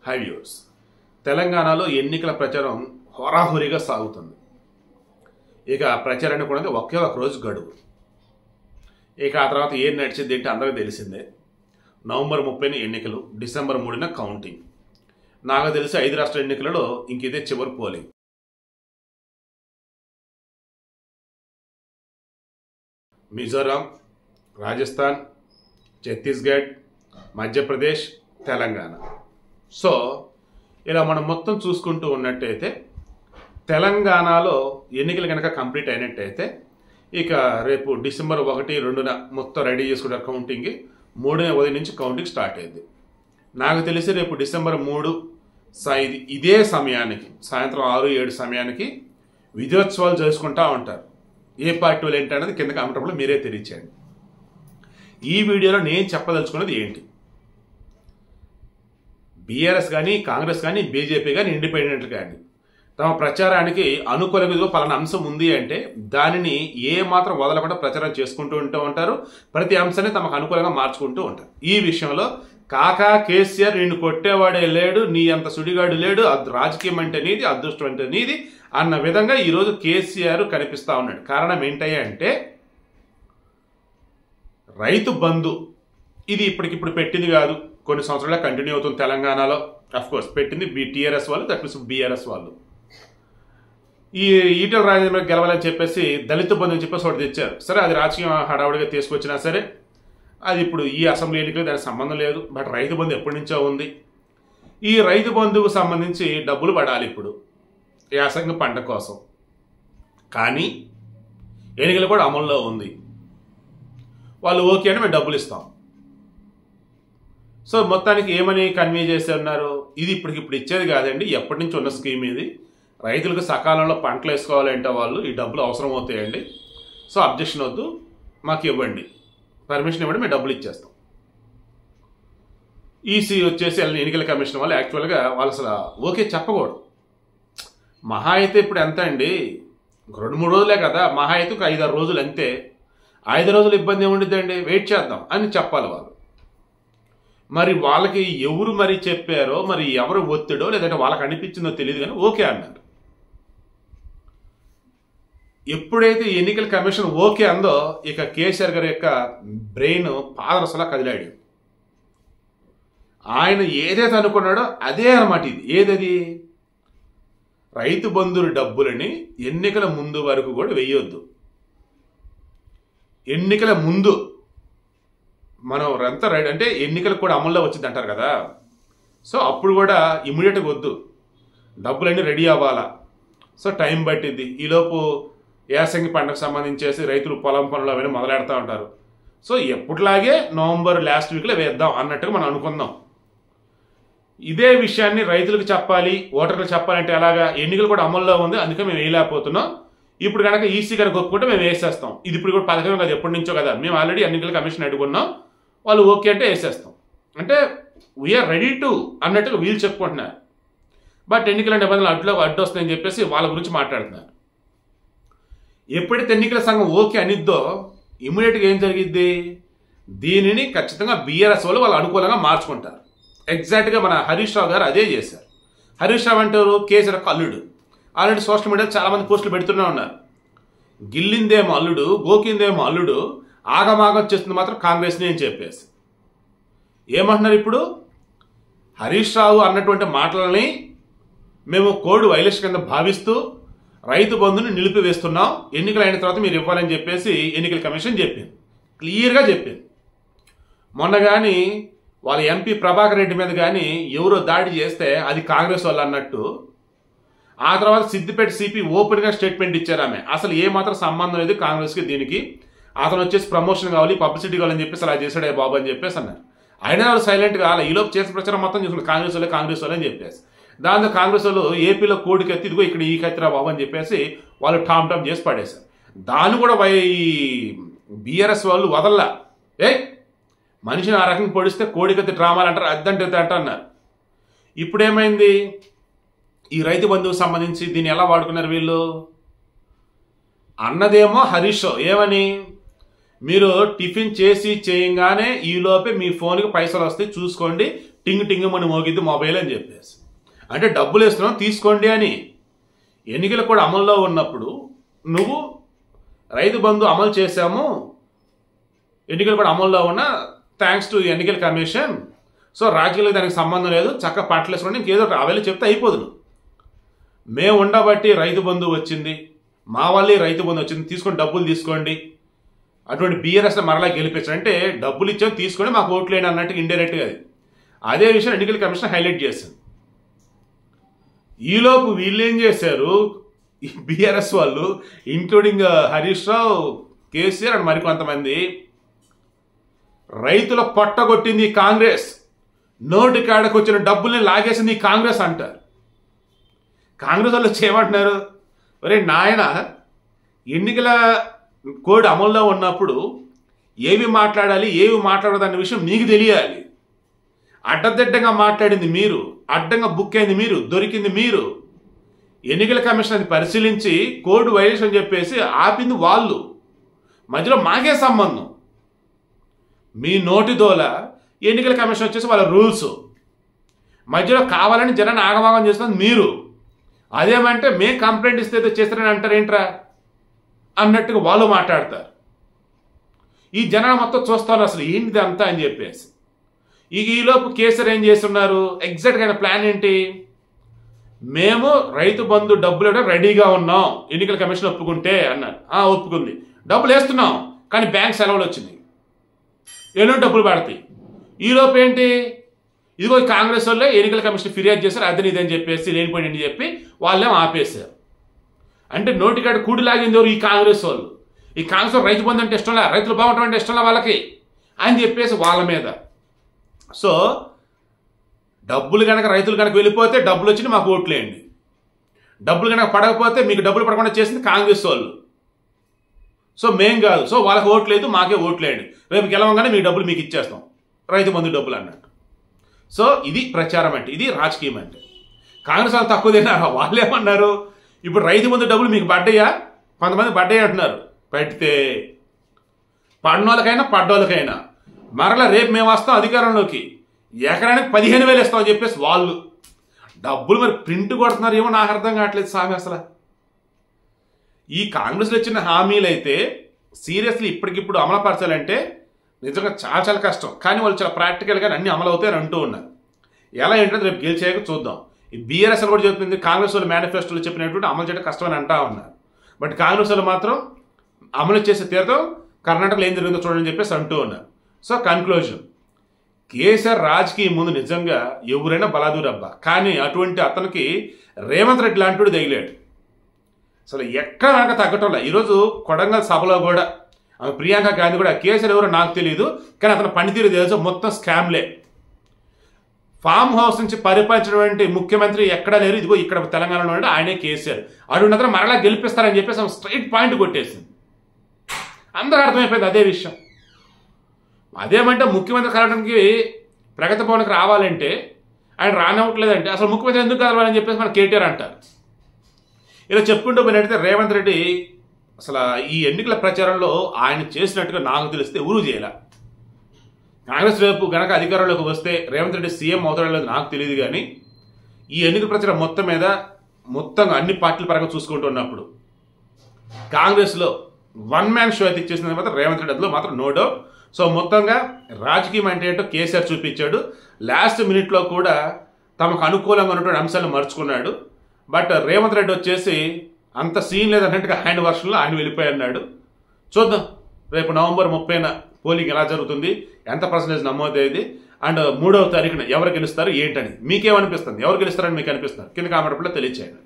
High viewers తెలంగాణలో ఎన్నికల ప్రచారం హోరాహోరీగా సాగుతుంది ఇక ప్రచారానికి కూడా ఒకే ఒక రోజు గడువు ఇక ఆ తర్వాత ఏం నడిచింది ఏంటి అందరికీ తెలిసిందే నవంబర్ ముప్పైన ఎన్నికలు డిసెంబర్ మూడున కౌంటింగ్ నాకు తెలిసి ఐదు రాష్ట్ర ఎన్నికలలో ఇంక ఇదే చివరి పోలింగ్ మిజోరాం రాజస్థాన్ ఛత్తీస్గఢ్ మధ్యప్రదేశ్ తెలంగాణ సో ఇలా మనం మొత్తం చూసుకుంటూ ఉన్నట్టయితే తెలంగాణలో ఎన్నికలు కనుక కంప్లీట్ అయినట్టయితే ఇక రేపు డిసెంబర్ ఒకటి రెండున మొత్తం రెడీ చేసుకున్న కౌంటింగ్ మూడున ఉదయం నుంచి కౌంటింగ్ స్టార్ట్ అయింది నాకు తెలిసి రేపు డిసెంబర్ మూడు సా- ఇది ఇదే సమయానికి సాయంత్రం ఆరు ఏడు సమయానికి విజయోత్సవాలు చేసుకుంటా ఉంటారు ఏ పార్టీ వాళ్ళు ఏంటి అనేది కింద కామెంట్లో మీరే తెలియచేయండి ఈ వీడియోలో నేను చెప్పదలుచుకున్నది ఏంటి బీఆర్ఎస్ కానీ కాంగ్రెస్ కానీ బీజేపీ కానీ ఇండిపెండెంట్ కానీ తమ ప్రచారానికి అనుకూలంగా పలానా అంశం ఉంది అంటే దానిని ఏ మాత్రం వదలకుండా ప్రచారం చేసుకుంటూ ఉంటూ ఉంటారు ప్రతి అంశాన్ని తమకు అనుకూలంగా మార్చుకుంటూ ఉంటారు ఈ విషయంలో కాకా కేసీఆర్ నిన్ను కొట్టేవాడే లేడు నీ అంత సుడిగాడు లేడు అద్ రాజకీయం అంటే నీది అదృష్టం అంటే నీది అన్న విధంగా ఈరోజు కేసీఆర్ కనిపిస్తా ఉన్నాడు కారణం ఏంటయ్యా అంటే రైతు బంధు ఇది ఇప్పటికిప్పుడు పెట్టింది కాదు కొన్ని సంవత్సరాలుగా కంటిన్యూ అవుతుంది తెలంగాణలో అఫ్ కోర్స్ పెట్టింది బి టీఆర్ఎస్ వాళ్ళు దట్ మీన్స్ బీఆర్ఎస్ వాళ్ళు ఈ ఈటల రాజేంద్ర గెలవాలని చెప్పేసి దళిత బంధు అని చెప్పేసి ఒకటి తెచ్చారు సరే అది రాజకీయ హడావుడిగా తీసుకొచ్చినా సరే అది ఇప్పుడు ఈ అసెంబ్లీ ఎన్నికలు దానికి సంబంధం లేదు బట్ రైతు బంధు ఎప్పటి నుంచో ఉంది ఈ రైతు బంధువుకు సంబంధించి డబ్బులు పడాలి ఇప్పుడు యాసంగి పంట కోసం కానీ ఎన్నికలు కూడా అమల్లో ఉంది వాళ్ళు ఓకే అని మేము డబ్బులు ఇస్తాం సో మొత్తానికి ఏమని కన్వే చేసి ఉన్నారు ఇది ఇప్పటికి ఇప్పుడు ఇచ్చేది కాదండి ఎప్పటి నుంచి ఉన్న స్కీమ్ ఇది రైతులకు సకాలంలో పంటలు వేసుకోవాలంటే వాళ్ళు ఈ డబ్బులు అవసరం అవుతాయండి సో అబ్జెక్షన్ వద్దు మాకు ఇవ్వండి పర్మిషన్ ఇవ్వండి మేము డబ్బులు ఇచ్చేస్తాం ఈసీ వచ్చేసి ఎన్నికల కమిషన్ వాళ్ళు యాక్చువల్గా వాళ్ళు అసలు ఓకే చెప్పకూడదు మహా అయితే ఇప్పుడు ఎంత అండి రెండు మూడు రోజులే కదా మహా అయితే ఒక ఐదారు రోజులు అంతే ఐదు రోజులు ఇబ్బంది ఏముండిద్దండి వెయిట్ చేద్దాం అని చెప్పాలి వాళ్ళు మరి వాళ్ళకి ఎవరు మరి చెప్పారో మరి ఎవరు ఒత్తిడో లేదంటే వాళ్ళకి అనిపించిందో తెలియదు కానీ ఓకే అన్నారు ఎప్పుడైతే ఎన్నికల కమిషన్ ఓకే అందో ఇక కేసీఆర్ గారి యొక్క బ్రెయిన్ పాదరసలా కదిలాడు ఆయన ఏదైతే అనుకున్నాడో అదే అనమాట ఇది ఏదది రైతు బంధువుల డబ్బులని ఎన్నికల ముందు వరకు కూడా వెయ్యొద్దు ఎన్నికల ముందు మనం ఎంత రైట్ అంటే ఎన్నికలు కూడా అమల్లో వచ్చింది అంటారు కదా సో అప్పుడు కూడా ఇమీడియట్గా వద్దు డబ్బులన్నీ రెడీ అవ్వాలా సో టైం పట్టింది ఈలోపు యాసంగి పంటకు సంబంధించేసి రైతులు పొలం పనులు అవన్నీ మొదలెడతా ఉంటారు సో ఎప్పటిలాగే నవంబర్ లాస్ట్ వీక్లో వేద్దాం అన్నట్టుగా మనం అనుకుందాం ఇదే విషయాన్ని రైతులకు చెప్పాలి ఓటర్లకు చెప్పాలంటే ఎలాగా ఎన్నికలు కూడా అమల్లో ఉంది అందుకే మేము వేయలేకపోతున్నాం ఇప్పుడు కనుక ఈసీ కనుక ఒప్పుకుంటే మేము వేసేస్తాం ఇది ఇప్పుడు కూడా పథకం కదా ఎప్పటి నుంచో కదా మేము ఆల్రెడీ ఎన్నికల కమిషన్ అడుగున్నాం వాళ్ళు ఓకే అంటే వేసేస్తాం అంటే వీఆర్ రెడీ టు అన్నట్టుగా వీళ్ళు చెప్పుకుంటున్నారు బట్ ఎన్నికల నిబంధనలు అడ్లో అడ్డు వస్తాయని చెప్పేసి వాళ్ళ గురించి మాట్లాడుతున్నారు ఎప్పుడైతే ఎన్నికల సంఘం ఓకే అనిద్దో ఇమీడియట్గా ఏం జరిగిద్ది దీనిని ఖచ్చితంగా బీఆర్ఎస్ వాళ్ళు వాళ్ళు అనుకూలంగా మార్చుకుంటారు ఎగ్జాక్ట్గా మన హరీష్ రావు గారు అదే చేశారు హరీష్ రావు అంటారు కేసీఆర్ యొక్క అల్లుడు ఆల్రెడీ సోషల్ మీడియాలో చాలామంది పోస్టులు పెడుతూనే ఉన్నారు గిల్లిందేమో అల్లుడు గోకిందేమో అల్లుడు ఆగమాగం చేస్తుంది మాత్రం కాంగ్రెస్ని అని చెప్పేసి ఏమంటున్నారు ఇప్పుడు హరీష్ రావు అన్నటువంటి మాటలని మేము కోడ్ వైలేషన్ కింద భావిస్తూ రైతు బంధుని నిలిపివేస్తున్నాం ఎన్నికలు అయిన తర్వాత మీరు ఇవ్వాలని చెప్పేసి ఎన్నికల కమిషన్ చెప్పింది క్లియర్గా చెప్పింది మొన్న కానీ వాళ్ళ ఎంపీ ప్రభాకర్ రెడ్డి మీద కానీ ఎవరో దాడి చేస్తే అది కాంగ్రెస్ వాళ్ళు అన్నట్టు ఆ తర్వాత సిద్దిపేట సిపి ఓపెన్గా స్టేట్మెంట్ ఇచ్చారు ఆమె అసలు ఏ మాత్రం సంబంధం లేదు కాంగ్రెస్కి దీనికి అతను వచ్చేసి ప్రమోషన్ కావాలి పబ్లిసిటీ కావాలని చెప్పేసి అలా చేశాడే బాబు అని చెప్పేసి అన్నారు అయినా వాళ్ళు సైలెంట్గా అలా ఈలోపు చేసిన ప్రచారం మొత్తం చూసుకున్నారు కాంగ్రెస్ వాళ్ళే కాంగ్రెస్ వాళ్ళే అని చెప్పేసి దాంతో కాంగ్రెస్ వాళ్ళు ఏపీలో కోడికి ఎత్తి ఇదిగో ఇక్కడ ఈ కత్తిరా బాబు అని చెప్పేసి వాళ్ళు టామ్ టామ్ చేసి పడేశారు దాన్ని కూడా వై బీఆర్ఎస్ వాళ్ళు వదల్లా ఏ మనిషిని ఆ రకంగా పొడిస్తే కోడికత్తి డ్రామాలు అంటారు అద్దంటే అంట అన్నారు ఇప్పుడేమైంది ఈ రైతు బంధువుకు సంబంధించి దీన్ని ఎలా వాడుకున్నారు వీళ్ళు అన్నదేమో హరీష్ ఏమని మీరు టిఫిన్ చేసి చేయంగానే ఈలోపే మీ ఫోన్కి పైసలు వస్తాయి చూసుకోండి టింగ్ టింగ్ మన మోగిద్ది మొబైల్ అని చెప్పేసి అంటే డబ్బులు ఇస్తున్నాం తీసుకోండి అని ఎన్నికలు కూడా అమల్లో ఉన్నప్పుడు నువ్వు రైతు బంధు అమలు చేశాము ఎన్నికలు కూడా అమల్లో ఉన్న థ్యాంక్స్ టు ఎన్నికల కమిషన్ సో రాజకీయాలకు దానికి సంబంధం లేదు చక్క పట్టలేసుకోండి ఇంకేదో ఒకటి అవెళ్ళి చెప్తే అయిపోదు నువ్వు. మేము ఉండబట్టి రైతు బంధు వచ్చింది మా వల్లే రైతు బంధు వచ్చింది తీసుకొని డబ్బులు తీసుకోండి అటువంటి బీఆర్ఎస్ మరలా గెలిపించారు అంటే డబ్బులు ఇచ్చాం తీసుకొని మాకు ఓట్లేని అన్నట్టు ఇండైరెక్ట్గా అది అదే విషయం ఎన్నికల కమిషన్ హైలైట్ చేసింది ఈలోపు వీళ్ళు ఏం చేశారు బీఆర్ఎస్ వాళ్ళు ఇంక్లూడింగ్ హరీష్ రావు కేసీఆర్ అండ్ మరికొంతమంది రైతుల పొట్టగొట్టింది ఈ కాంగ్రెస్ నోటి కాడకు వచ్చిన డబ్బుల్ని లాగేసింది ఈ కాంగ్రెస్ అంటారు కాంగ్రెస్ వాళ్ళు చేయమంటున్నారు ఒరే నాయన ఎన్నికల కోడ్ అమల్లో ఉన్నప్పుడు ఏవి మాట్లాడాలి ఏవి మాట్లాడదు అనే విషయం మీకు తెలియాలి అడ్డదిడ్డంగా మాట్లాడింది మీరు అడ్డంగా బుక్ అయింది మీరు దొరికింది మీరు ఎన్నికల కమిషన్ అది పరిశీలించి కోడ్ వైలేషన్ అని చెప్పేసి ఆపింది వాళ్ళు మధ్యలో మాకే సంబంధం మీ నోటి దోల ఎన్నికల కమిషన్ వచ్చేసి వాళ్ళ రూల్స్ మధ్యలో కావాలని జనాన్ని ఆగమాగం చేస్తుంది మీరు అదేమంటే మే కంప్లైంట్ ఇస్తే ఏదో చేస్తారని అంటారేంట్రా అన్నట్టుగా వాళ్ళు మాట్లాడతారు ఈ జనాలు మొత్తం చూస్తారు అసలు ఏంటిది అంతా అని చెప్పేసి ఇక ఈలోపు కేసీఆర్ ఏం చేస్తున్నారు ఎగ్జాక్ట్గా ఆయన ప్లాన్ ఏంటి మేము రైతు బంధు డబ్బులు ఇవ్వడం రెడీగా ఉన్నాం ఎన్నికల కమిషన్ ఒప్పుకుంటే అన్నారు "ఆ, ఒప్పుకుంది డబ్బులు వేస్తున్నాం కానీ బ్యాంక్ సెలవులు వచ్చినాయి ఎన్నో డబ్బులు పడతాయి ఈలోపు ఏంటి ఇదిగో ఈ కాంగ్రెస్ వాళ్ళే ఎన్నికల కమిషన్ ఫిర్యాదు చేశారు అదని ఇదని చెప్పేసి లేనిపోయింది చెప్పి వాళ్ళేం ఆపేశారు అంటే నోటికాడ కూడి లాగింది ఎవరు ఈ కాంగ్రెస్ వాళ్ళు ఈ కాంగ్రెస్ వాళ్ళు రైతు బంధు అంటే ఇష్టంలా రైతులు బాగుంటాం అంటే ఇష్టంలా వాళ్ళకి అని చెప్పేసి వాళ్ళ మీద సో డబ్బులు కనుక రైతులు కనుక వెళ్ళిపోతే డబ్బులు వచ్చి మాకు ఓట్లేయండి డబ్బులు కనుక పడకపోతే మీకు డబ్బులు పడకుండా చేసింది కాంగ్రెస్ వాళ్ళు సో మేం కాదు సో వాళ్ళకి ఓట్లేదు మాకే ఓట్లేయండి రేపు గెలవంగానే మీ డబ్బులు మీకు ఇచ్చేస్తాం రైతు బంధు డబ్బులు అన్నట్టు సో ఇది ప్రచారం అంటే ఇది రాజకీయం అంటే కాంగ్రెస్ వాళ్ళు తక్కువ తిన్నారా వాళ్ళు ఏమన్నారు ఇప్పుడు రైతు బంధు డబ్బులు మీకు పడ్డాయా కొంతమంది పడ్డాయి అంటున్నారు పెడితే పడినోళ్ళకైనా పడ్డోళ్ళకైనా మరలా రేపు మేము వస్తాం అధికారంలోకి ఎకరానికి పదిహేను వేలు ఇస్తామని చెప్పేసి వాళ్ళు డబ్బులు మరి ప్రింట్ కొడుతున్నారు ఏమో నాకు అర్థం కావట్లేదు స్వామి అసలు ఈ కాంగ్రెస్లో ఇచ్చిన హామీలు అయితే సీరియస్లీ ఇప్పటికిప్పుడు అమలుపరచాలంటే నిజంగా చాలా చాలా కష్టం కానీ వాళ్ళు చాలా ప్రాక్టికల్గా అన్ని అమలు అవుతాయని అంటూ ఉన్నారు ఎలా ఏంటంటే రేపు గెలిచాక చూద్దాం ఈ బీఆర్ఎస్ కూడా చెప్పింది కాంగ్రెస్ వాళ్ళు మేనిఫెస్టోలో చెప్పినటువంటి అమలు చేయడం కష్టమని అంటా ఉన్నారు బట్ కాంగ్రెస్ వాళ్ళు మాత్రం అమలు చేసే తీరతో కర్ణాటకలో ఏం జరిగిందో చూడని చెప్పేసి అంటూ ఉన్నారు సో కన్క్లూజన్ కేసీఆర్ రాజకీయ ముందు నిజంగా ఎవరైనా బలాదూరబ్బా కానీ అటువంటి అతనికి రేవంత్ రెడ్డి లాంటి తగిలాడు అసలు ఎక్కడ వెనక తగ్గటంలా ఈరోజు కొడంగల్ సభలో కూడా ఆమె ప్రియాంక గాంధీ కూడా కేసీఆర్ ఎవరో నాకు తెలియదు కానీ అతని పనితీరు తెలుసు మొత్తం స్కామ్లే ఫామ్ హౌస్ నుంచి పరిపాలించినటువంటి ముఖ్యమంత్రి ఎక్కడా లేరు ఇదిగో ఇక్కడ తెలంగాణలో ఉన్నాడు ఆయనే కేసీఆర్ అటువంటి అతను మరలా గెలిపిస్తారని చెప్పేసి ఆమె స్ట్రైట్ పాయింట్ కొట్టేసింది అందరూ అర్థమైపోయింది అదే విషయం అదేమంటే ముఖ్యమంత్రి కలవడానికి ప్రగతి భవన్కి రావాలంటే ఆయన రానివ్వట్లేదంటే అసలు ముఖ్యమంత్రి ఎందుకు కలవాలని చెప్పేసి మన కేటీఆర్ అంటారు ఇలా చెప్పుకుంటూ పోయినట్టయితే రేవంత్ రెడ్డి అసలు ఈ ఎన్నికల ప్రచారంలో ఆయన చేసినట్టుగా నాకు తెలిస్తే ఊరు చేయాల కాంగ్రెస్ రేపు గనక అధికారంలోకి వస్తే రేవంత్ రెడ్డి సీఎం అవుతాడో లేదో నాకు తెలియదు కానీ ఈ ఎన్నికల ప్రచారం మొత్తం మీద మొత్తంగా అన్ని పార్టీల పరంగా చూసుకుంటూ ఉన్నప్పుడు కాంగ్రెస్లో వన్ మ్యాన్ షో అయితే ఇచ్చేసింది మాత్రం రేవంత్ రెడ్డి అందులో మాత్రం నో డౌట్ సో మొత్తంగా రాజకీయం అంటే ఏంటో కేసీఆర్ చూపించాడు లాస్ట్ మినిట్లో కూడా తమకు అనుకూలంగా ఉన్నటువంటి అంశాలను మర్చుకున్నాడు బట్ రేవంత్ రెడ్డి వచ్చేసి అంత సీన్ లేదన్నట్టుగా ఆయన వర్షంలో ఆయన వెళ్ళిపోయి అన్నాడు చూద్దాం రేపు నవంబర్ ముప్పైన పోలింగ్ ఎలా జరుగుతుంది ఎంత పర్సంటేజ్ నమోదయ్యేది అండ్ మూడవ తారీఖున ఎవరు గెలుస్తారు ఏంటని మీకేమనిపిస్తుంది ఎవరు గెలుస్తారని మీకు అనిపిస్తున్నారు కింద కామెంట్ తెలియచేయండి